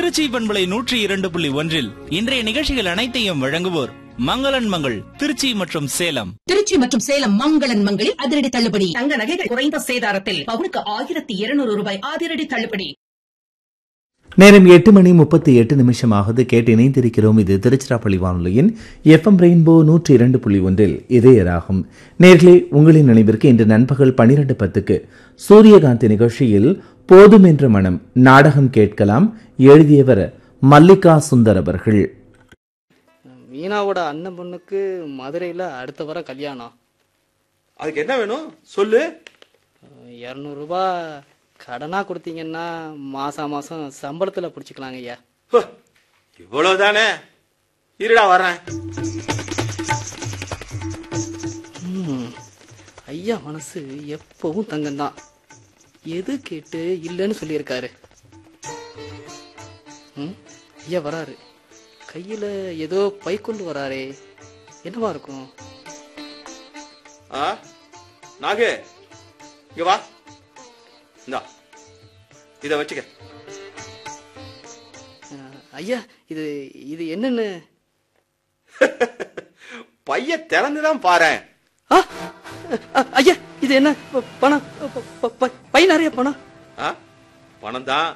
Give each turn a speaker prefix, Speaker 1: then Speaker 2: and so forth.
Speaker 1: திருச்சி பண்பலை நூற்றி இரண்டு புள்ளி ஒன்றில் இன்றைய நிகழ்ச்சிகள் அனைத்தையும் வழங்குவோர் மங்களன் மங்கள் திருச்சி மற்றும் சேலம்
Speaker 2: திருச்சி மற்றும் சேலம் மங்களன் மங்களில் அதிரடி தள்ளுபடி
Speaker 3: தங்க நகைகள் குறைந்த சேதாரத்தில் பவுனுக்கு ஆயிரத்தி இருநூறு ரூபாய் அதிரடி தள்ளுபடி
Speaker 4: நேரம் எட்டு மணி முப்பத்தி எட்டு நிமிஷமாவது கேட்டு இணைந்திருக்கிறோம் இது திருச்சிராப்பள்ளி வானொலியின் எஃப்எம் ரெயின்போ நூற்றி இரண்டு புள்ளி ஒன்றில் இதயராகும் நேர்களே உங்களின் நினைவிற்கு இன்று நண்பகல் பனிரெண்டு பத்துக்கு சூரியகாந்தி நிகழ்ச்சியில் போதும் என்ற மனம் நாடகம் கேட்கலாம் எழுதியவர் மல்லிகா சுந்தர் அவர்கள்
Speaker 5: மீனாவோட அண்ணன் பொண்ணுக்கு மதுரையில் அடுத்த வாரம் கல்யாணம்
Speaker 6: அதுக்கு என்ன வேணும் சொல்லு
Speaker 5: இரநூறுபா கடனாக கொடுத்தீங்கன்னா மாதம் மாதம் சம்பளத்தில் பிடிச்சிக்கலாங்க ஐயா
Speaker 6: ஹோ, இவ்வளவுதானே இருடா வர்றேன்
Speaker 5: ம், ஐயா மனசு எப்பவும் தங்கம்தான் எது கேட்டு இல்லைன்னு சொல்லியிருக்காரு ம், ஐயா வராரு கையில் ஏதோ பை கொண்டு வராரே என்னவா இருக்கும்
Speaker 6: ஆ நாகு இங்க வா இந்தா இத வச்சுக்க
Speaker 5: அஹ், ஐயா இது இது என்னன்னு
Speaker 6: பைய திறந்துதான் பாரேன்
Speaker 5: ஆ! அ- ஐயா இது என்ன ப- பணம் ப- ப- ப- பை நிறைய பணம்
Speaker 6: ஆ? பணம் தான்